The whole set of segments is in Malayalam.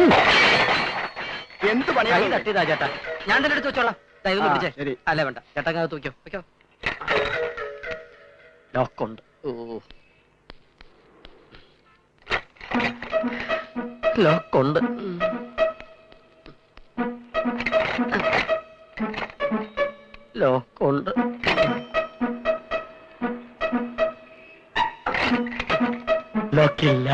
എന്ത് കൈ പണിയാ തട്ടിയതാ ചേട്ടാ ഞാൻ തന്നെ എടുത്ത് വെച്ചോളാം ദാ ഇതൊന്ന് ആ, പിടിച്ചേ ശരി. അല്ല വേണ്ട ചേട്ടങ്ങകത്ത് വെക്കോ വെക്കോ ലോക്കുണ്ട് ഓ ലോക്കുണ്ട് ലോക്കുണ്ട് ലോക്കില്ല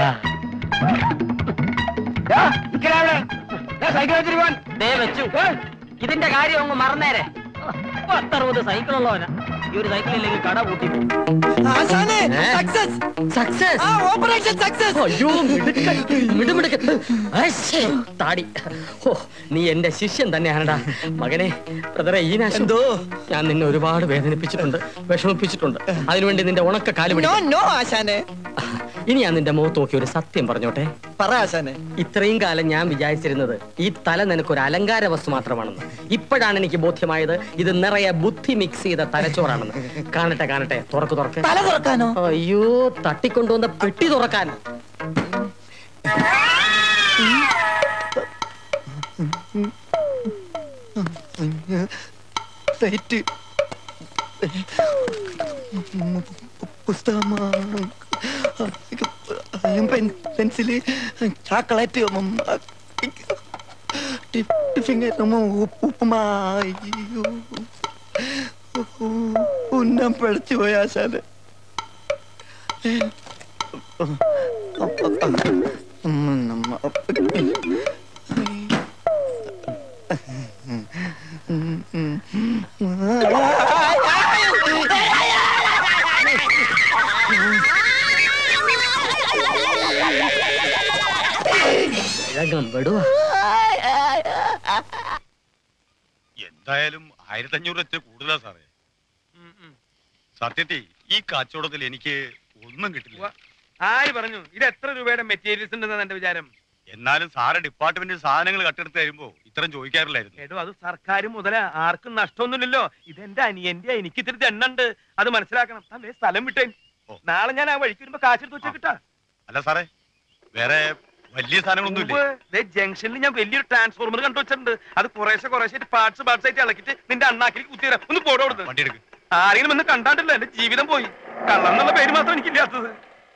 സൈക്കിൾ വെച്ചിട്ട് പോവാൻ ദേ വെച്ചു ഇതിന്റെ കാര്യം അങ്ങ് മറന്നേരെ പത്തറുപത് സൈക്കിളുള്ളവനാ ഈ ഒരു സൈക്കിൾ ഇല്ലെങ്കിൽ കട പൂട്ടി ആശാനെ ഏ? സക്സസ് സക്സസ് ആ ഓപ്പറേഷൻ സക്സസ് അയ്യോ മിടുക്കൻ. മിടുമിടുക്കൻ. അശ്ശേ, താടി ഓ നീ എന്റെ ശിഷ്യൻ തന്നെയാണടാ മകനെ ബ്രദറെ ഈ നാശം എന്തോ? ഞാൻ നിന്നെ ഒരുപാട് വേദനിപ്പിച്ചിട്ടുണ്ട് വിഷമിപ്പിച്ചിട്ടുണ്ട് അതിനുവേണ്ടി നിന്റെ ഉണക്ക കാല് നോ പിടിക്കും നോ ആശാനെ ഇനി ഞാൻ നിന്റെ മുഖത്ത് നോക്കി ഒരു സത്യം പറഞ്ഞോട്ടെ പറ ആശാനെ ഇത്രയും കാലം ഞാൻ വിചാരിച്ചിരുന്നത് ഈ തല നിനക്കൊരു അലങ്കാര വസ്തു മാത്രമാണെന്ന് ഇപ്പോഴാണ് എനിക്ക് ബോധ്യമായത് ഇത് നിറയെ ബുദ്ധി മിക്സ് ചെയ്ത തലച്ചോറാണെന്ന് കാണട്ടെ കാണട്ടെ തുറക്ക് തുറക്ക് തല തുറക്കാനോ അയ്യോ തട്ടിക്കൊണ്ടുവന്ന പെട്ടി തുറക്കാൻ പ്ലേറ്റ് പുസ്തകം പെൻസില് ചോക്ലേറ്റ് ടിഫിൻ ഉപ്പുമാ അയ്യോ. ഉന്നം പിഴച്ചു പോയ ആശാന് വേഗം വിടുവാ എന്തായാലും ആയിരത്തഞ്ഞൂറ് വെച്ച് കൂടുതലാ സാറേ സത്യത്തിൽ ഈ കച്ചവടത്തിൽ എനിക്ക് ഒന്നും കിട്ടില്ല ആര് പറഞ്ഞു ഇത് എത്ര രൂപയുടെ മെറ്റീരിയൽസ് ഉണ്ടെന്നാണ് എന്റെ വിചാരം എന്നാലും സാറ് ഡിപ്പാർട്ട്മെന്റിൽ സാധനങ്ങൾ കട്ടെടുത്ത് തരുമ്പോ ഇത്രയും ചോദിക്കാറില്ലായിരുന്നു എടോ അത് സർക്കാർ മുതല ആർക്കും നഷ്ടമൊന്നുമില്ലല്ലോ ഇതെന്റെ അനിയന്റെ എനിക്ക് ഇത്തിരി എണ്ണുണ്ട് അത് മനസ്സിലാക്കണം താൻ ദേ സ്ഥലം വിട്ടേ ഓ. നാളെ ഞാൻ ആ വഴിക്ക് വരുമ്പോ കാശെടുത്ത് വെച്ച് കിട്ടാ അല്ല സാറേ വേറെ വലിയ സാധനങ്ങളൊന്നും ഇല്ലേ ജംഗ്ഷനിൽ ഞാൻ വലിയൊരു ട്രാൻസ്ഫോർമർ കണ്ടു വെച്ചിട്ടുണ്ട് അത് കുറേശ്ശെ കുറേശ്ശെ പാർട്സ് പാർട്സ് ആയിട്ട് ഇളക്കിട്ട് നിന്റെ അണ്ണാക്കിലേക്ക് കുത്തിത്തരാം ഒന്ന് പോടോ കൊടുത്ത് വണ്ടി എടുക്ക് ആരെങ്കിലും ഒന്ന് കണ്ടാണ്ടല്ലോ എന്റെ ജീവിതം പോയി കള്ളം എന്നുള്ള പേര് മാത്രം എനിക്കില്ലാത്തത്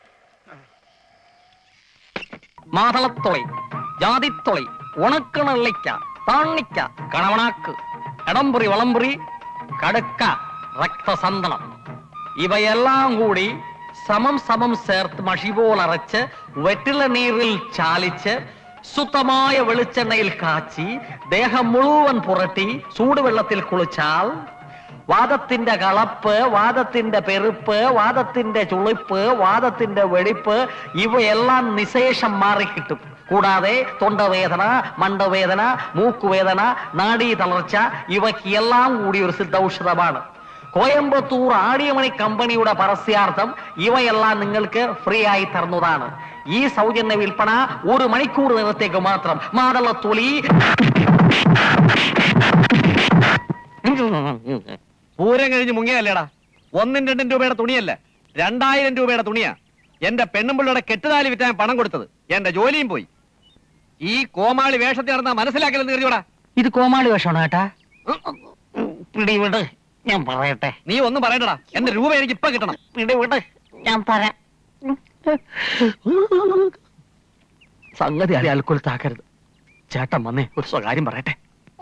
മാതളത്തൊളി ജാതിത്തൊളി ഉണക്കണള്ളിക്ക താണിക്ക കണവണാക്ക് എടംപുറി വളംപുറി കടുക്ക രക്തസന്തളം ഇവയെല്ലാം കൂടി സമം സമം ചേർത്ത് മഷി പോലറച്ച് വെറ്റില നീരിൽ ചാലിച്ച് ശുദ്ധമായ വെളിച്ചെണ്ണയിൽ കാച്ചി ദേഹം മുഴുവൻ പുരട്ടി ചൂടുവെള്ളത്തിൽ കുളിച്ചാൽ വാദത്തിന്റെ കളപ്പ് വാദത്തിന്റെ പെരുപ്പ് വാദത്തിന്റെ ചുളിപ്പ് വാദത്തിന്റെ വെടിപ്പ് ഇവയെല്ലാം നിശേഷം മാറിക്കിട്ടും കൂടാതെ തൊണ്ടവേദന മണ്ടവേദന മൂക്കുവേദന നാഡീ തളർച്ച ഇവയ്ക്കെല്ലാം കൂടി ഒരു സിദ്ധൌഷധമാണ് കോയമ്പത്തൂർ ആടിയമണി കമ്പനിയുടെ പരസ്യാർത്ഥം ഇവയെല്ലാം നിങ്ങൾക്ക് ഫ്രീ ആയി തരുന്നതാണ് ഈ സൗജന്യ വിൽപ്പന ഒരു മണിക്കൂർ നേരത്തേക്ക് മാത്രം മാതളത്തൊലി പൂരം കഴിഞ്ഞ് മുങ്ങിയല്ലേടാ ഒന്നും രണ്ടും രൂപയുടെ തുണിയല്ല രണ്ടായിരം രൂപയുടെ തുണിയാ എന്റെ പെണ്ണുമ്പിള്ളയുടെ കെട്ടുതാലി വിറ്റാൻ പണം കൊടുത്തത് എന്റെ ജോലിയും പോയി ഈ കോമാളി വേഷത്തിൽ നടന്നാ മനസ്സിലാക്കില്ലെന്ന് കരുതിയോടാ ഇത് കോമാളി വേഷമാണോ ഏട്ടാ പിടിവിട് ഞാൻ പറയട്ടെ നീ ഒന്നും പറയണ്ടടാ എന്റെ രൂപ എനിക്ക് ഇപ്പൊ കിട്ടണം പിടിവിട് ഞാൻ തരാം സംഗതി അൽക്കൊലത്താക്കരുത് ചേട്ടൻ വന്നേ ഒരു സ്വകാര്യം പറയട്ടെ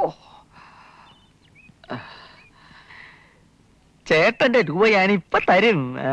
ചേട്ടന്റെ രൂപ ഞാനിപ്പൊ തരും ആ.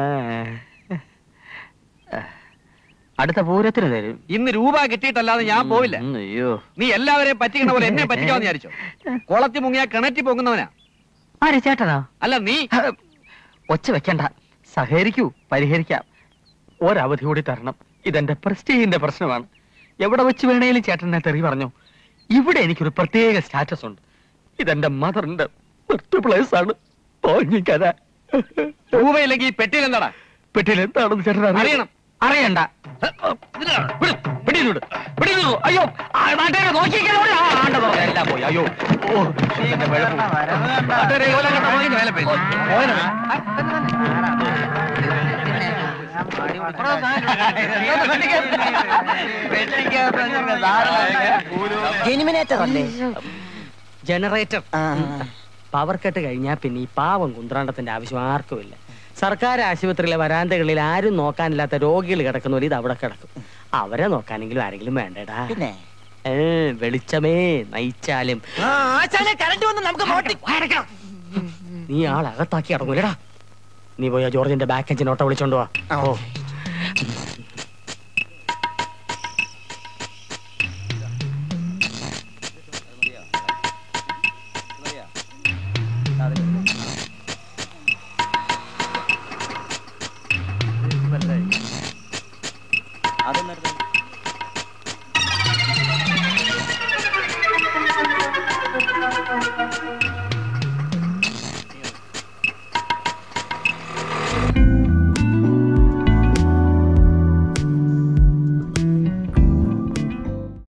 അടുത്ത പൂരത്തിന് തരും ഇന്ന് രൂപ കിട്ടിയിട്ടല്ലാതെ ഞാൻ പോവില്ല ഉം, അയ്യോ നീ എല്ലാവരെയും പറ്റിക്കണ പോലെ എന്നെ പറ്റിക്കാന്ന് വിചാരിച്ചോ കുളത്തി മുങ്ങിയാ കിണറ്റി പൊങ്ങുന്നവനാ ആര് ചേട്ടനാ അല്ല നീ ഒച്ച വെക്കണ്ട സഹകരിക്കൂ പരിഹരിക്കാം ഒരവധി കൂടി തരണം ഇതെന്റെ പ്രസ്റ്റീജിന്റെ പ്രശ്നമാണ് എവിടെ വെച്ച് വേണേലും ചേട്ടനെ തെറി പറഞ്ഞു ഇവിടെ എനിക്കൊരു പ്രത്യേക സ്റ്റാറ്റസ് ഉണ്ട് ഇതെന്റെ മദറിന്റെ ബർത്ത് പ്ലേസ് ആണ് തോന്നിക്കഥ രൂപയില്ലെങ്കിൽ ഈ പെട്ടിയിൽ എന്താടാ പെട്ടിയിൽ എന്താണെന്ന് ചേട്ടൻ അറിയണം അറിയണം. അറിയണ്ട വിട്, പിടിയിൽ വിട്, പിടിയിൽ വിടൂ. അയ്യോ ആ, നാട്ടുകാരെ നോക്കിയിരിക്കാൻ പോലും. ആ, ആണ്ട തുറന്ന് എല്ലാം പോയി അയ്യോ ഓ എന്റെ പിഴപ്പ്. നാട്ടുകാരെ ഈ കൊല്ലം കണ്ട മുതലിന്റെ മേലെ പോയി. പോയനോ? ജെനിമിനേറ്റർ അല്ലേ ജനറേറ്റർ ആ. പവർ കട്ട് കഴിഞ്ഞാൽ പിന്നെ ഈ പാവം കുന്ത്രാണ്ടത്തിന്റെ ആവശ്യം ആർക്കുമില്ല സർക്കാർ ആശുപത്രിയിലെ വരാന്തകളിൽ ആരും നോക്കാനില്ലാത്ത രോഗികൾ കിടക്കുന്ന ഇത് അവിടെ കിടക്കും അവരെ നോക്കാനെങ്കിലും ആരെങ്കിലും വേണ്ടടാ പിന്നെ ഏ, വെളിച്ചമേ നയിച്ചാലും ആ, ആശാനെ കറണ്ട് വന്ന് നമുക്ക് മോട്ടി നീ ആളകത്താക്കി അടങ്ങൂലടാ നീ പോയി ആ ജോർജിന്റെ ബാക്ക് എഞ്ചിൻ ഓട്ടോ വിളിച്ചോണ്ട് വാ ആ. ഓ അതൊന്നും